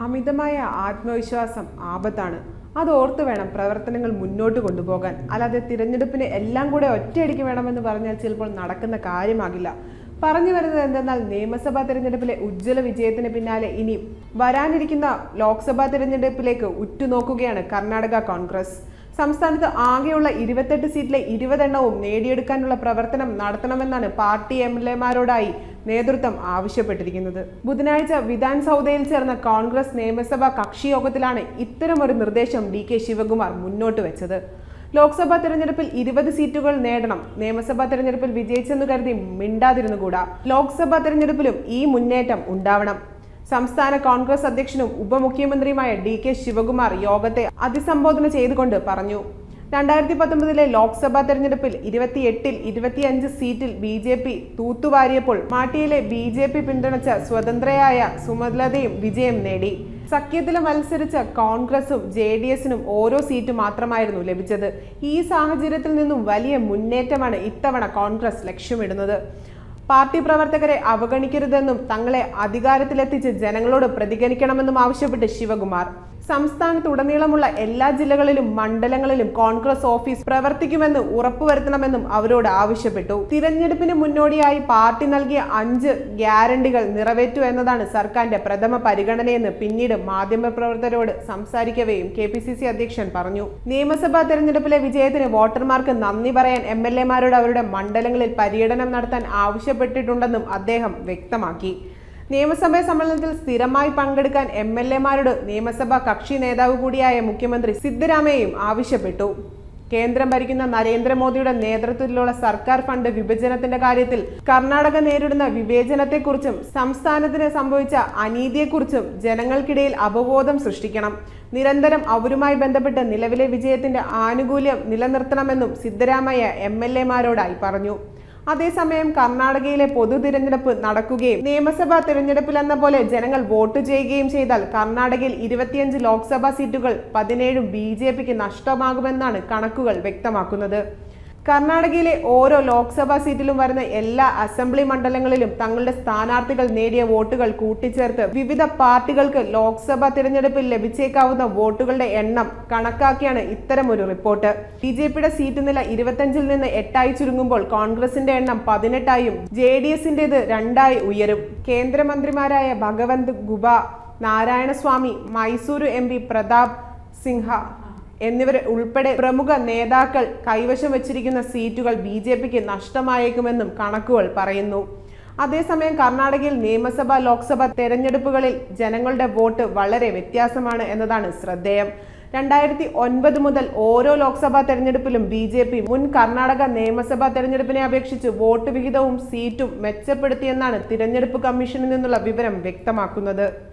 അമിതമായ ആത്മവിശ്വാസം ആപത്താണ് അത് ഓർത്ത് വേണം പ്രവർത്തനങ്ങൾ മുന്നോട്ട് കൊണ്ടുപോകാൻ അല്ലാതെ തിരഞ്ഞെടുപ്പിന് എല്ലാം കൂടെ ഒറ്റയടിക്ക് വേണമെന്ന് പറഞ്ഞാൽ ചിലപ്പോൾ നടക്കുന്ന കാര്യമാകില്ല പറഞ്ഞു വരുന്നത് എന്തെന്നാൽ നിയമസഭാ തിരഞ്ഞെടുപ്പിലെ ഉജ്ജ്വല വിജയത്തിന് പിന്നാലെ ഇനി വരാനിരിക്കുന്ന ലോക്സഭാ തിരഞ്ഞെടുപ്പിലേക്ക് ഉറ്റുനോക്കുകയാണ് കർണാടക കോൺഗ്രസ് സംസ്ഥാനത്ത് ആകെയുള്ള ഇരുപത്തെട്ട് സീറ്റിലെ ഇരുപതെണ്ണവും നേടിയെടുക്കാനുള്ള പ്രവർത്തനം നടത്തണമെന്നാണ് പാർട്ടി എം എൽ എമാരോടായി നേതൃത്വം ആവശ്യപ്പെട്ടിരിക്കുന്നത് ബുധനാഴ്ച വിധാൻ സൗദയിൽ ചേർന്ന കോൺഗ്രസ് നിയമസഭാ കക്ഷി യോഗത്തിലാണ് ഇത്തരമൊരു നിർദ്ദേശം ഡി കെ ശിവകുമാർ മുന്നോട്ട് വെച്ചത് ലോക്സഭാ തെരഞ്ഞെടുപ്പിൽ ഇരുപത് സീറ്റുകൾ നേടണം നിയമസഭാ തെരഞ്ഞെടുപ്പിൽ വിജയിച്ചെന്ന് കരുതി മിണ്ടാതിരുന്നുകൂടാ ലോക്സഭാ തെരഞ്ഞെടുപ്പിലും ഈ മുന്നേറ്റം ഉണ്ടാവണം സംസ്ഥാന കോൺഗ്രസ് അധ്യക്ഷനും ഉപമുഖ്യമന്ത്രിയുമായ ഡി കെ ശിവകുമാർ യോഗത്തെ അഭിസംബോധന ചെയ്തുകൊണ്ട് പറഞ്ഞു രണ്ടായിരത്തി പത്തൊമ്പതിലെ ലോക്സഭാ തെരഞ്ഞെടുപ്പിൽ ഇരുപത്തിയെട്ടിൽ ഇരുപത്തിയഞ്ച് സീറ്റിൽ ബി ജെ പി തൂത്തുവാരിയപ്പോൾ മാട്ടിയിലെ ബി ജെ പി പിന്തുണച്ച സ്വതന്ത്രയായ സുമലതയും വിജയം നേടി സഖ്യത്തിൽ മത്സരിച്ച കോൺഗ്രസും ജെ ഡി എസിനും ഓരോ സീറ്റ് മാത്രമായിരുന്നു ലഭിച്ചത് ഈ സാഹചര്യത്തിൽ നിന്നും വലിയ മുന്നേറ്റമാണ് ഇത്തവണ കോൺഗ്രസ് ലക്ഷ്യമിടുന്നത് പാർട്ടി പ്രവർത്തകരെ അവഗണിക്കരുതെന്നും തങ്ങളെ അധികാരത്തിലെത്തിച്ച് ജനങ്ങളോട് പ്രതികരിക്കണമെന്നും ആവശ്യപ്പെട്ട് ശിവകുമാർ സംസ്ഥാനത്തുടനീളമുള്ള എല്ലാ ജില്ലകളിലും മണ്ഡലങ്ങളിലും കോൺഗ്രസ് ഓഫീസ് പ്രവർത്തിക്കുമെന്ന് ഉറപ്പുവരുത്തണമെന്നും അവരോട് ആവശ്യപ്പെട്ടു തിരഞ്ഞെടുപ്പിന് മുന്നോടിയായി പാർട്ടി നൽകിയ അഞ്ച് ഗ്യാരണ്ടികൾ നിറവേറ്റു എന്നതാണ് സർക്കാരിന്റെ പ്രഥമ പരിഗണനയെന്ന് പിന്നീട് മാധ്യമപ്രവർത്തകരോട് സംസാരിക്കവെയും കെ പി സി സി അധ്യക്ഷൻ പറഞ്ഞു നിയമസഭാ തെരഞ്ഞെടുപ്പിലെ വിജയത്തിന് വോട്ടർമാർക്ക് നന്ദി പറയാൻ എം എൽ എമാരോട് അവരുടെ മണ്ഡലങ്ങളിൽ പര്യടനം നടത്താൻ ആവശ്യപ്പെട്ടിട്ടുണ്ടെന്നും അദ്ദേഹം വ്യക്തമാക്കി നിയമസഭാ സമ്മേളനത്തിൽ സ്ഥിരമായി പങ്കെടുക്കാൻ എം എൽ എമാരോട് നിയമസഭാ കക്ഷി നേതാവ് കൂടിയായ മുഖ്യമന്ത്രി സിദ്ധരാമയ്യയും ആവശ്യപ്പെട്ടു കേന്ദ്രം ഭരിക്കുന്ന നരേന്ദ്രമോദിയുടെ നേതൃത്വത്തിലുള്ള സർക്കാർ ഫണ്ട് വിഭജനത്തിന്റെ കാര്യത്തിൽ കർണാടക നേരിടുന്ന വിവേചനത്തെക്കുറിച്ചും സംസ്ഥാനത്തിന് സംഭവിച്ച അനീതിയെക്കുറിച്ചും ജനങ്ങൾക്കിടയിൽ അവബോധം സൃഷ്ടിക്കണം നിരന്തരം അവരുമായി ബന്ധപ്പെട്ട് നിലവിലെ വിജയത്തിന്റെ ആനുകൂല്യം നിലനിർത്തണമെന്നും സിദ്ധരാമയ്യ എം എൽ എമാരോടായി പറഞ്ഞു അതേസമയം കർണാടകയിലെ പൊതു തിരഞ്ഞെടുപ്പ് നടക്കുകയും നിയമസഭാ തിരഞ്ഞെടുപ്പിലെന്ന പോലെ ജനങ്ങൾ വോട്ട് ചെയ്യുകയും ചെയ്താൽ കർണാടകയിൽ ഇരുപത്തിയഞ്ച് ലോക്സഭാ സീറ്റുകൾ പതിനേഴും ബി ജെ പിക്ക് നഷ്ടമാകുമെന്നാണ് കണക്കുകൾ വ്യക്തമാക്കുന്നത് കർണാടകയിലെ ഓരോ ലോക്സഭാ സീറ്റിലും വരുന്ന എല്ലാ അസംബ്ലി മണ്ഡലങ്ങളിലും തങ്ങളുടെ സ്ഥാനാർത്ഥികൾ നേടിയ വോട്ടുകൾ കൂട്ടിച്ചേർത്ത് വിവിധ പാർട്ടികൾക്ക് ലോക്സഭാ തിരഞ്ഞെടുപ്പിൽ ലഭിച്ചേക്കാവുന്ന വോട്ടുകളുടെ എണ്ണം കണക്കാക്കിയാണ് ഇത്തരമൊരു റിപ്പോർട്ട് ബി ജെ പിയുടെ സീറ്റ് നില ഇരുപത്തഞ്ചിൽ നിന്ന് എട്ടായി ചുരുങ്ങുമ്പോൾ കോൺഗ്രസിന്റെ എണ്ണം പതിനെട്ടായും ജെ ഡി എസിന്റേത് രണ്ടായി ഉയരും കേന്ദ്രമന്ത്രിമാരായ ഭഗവന്ത് ഗുബ നാരായണസ്വാമി മൈസൂരു എം പി പ്രതാപ് സിൻഹ എന്നിവർ ഉൾപ്പെടെ പ്രമുഖ നേതാക്കൾ കൈവശം വച്ചിരിക്കുന്ന സീറ്റുകൾ ബി ജെ പിക്ക് നഷ്ടമായേക്കുമെന്നും കണക്കുകൾ പറയുന്നു അതേസമയം കർണാടകയിൽ നിയമസഭ ലോക്സഭ തെരഞ്ഞെടുപ്പുകളിൽ ജനങ്ങളുടെ വോട്ട് വളരെ വ്യത്യാസമാണ് എന്നതാണ് ശ്രദ്ധേയം രണ്ടായിരത്തി ഒൻപത് മുതൽ ഓരോ ലോക്സഭാ തെരഞ്ഞെടുപ്പിലും ബി ജെ പി മുൻ കർണാടക നിയമസഭാ തെരഞ്ഞെടുപ്പിനെ അപേക്ഷിച്ച് വോട്ട് വിഹിതവും സീറ്റും മെച്ചപ്പെടുത്തിയെന്നാണ് തിരഞ്ഞെടുപ്പ് കമ്മീഷനിൽ നിന്നുള്ള വിവരം വ്യക്തമാക്കുന്നത്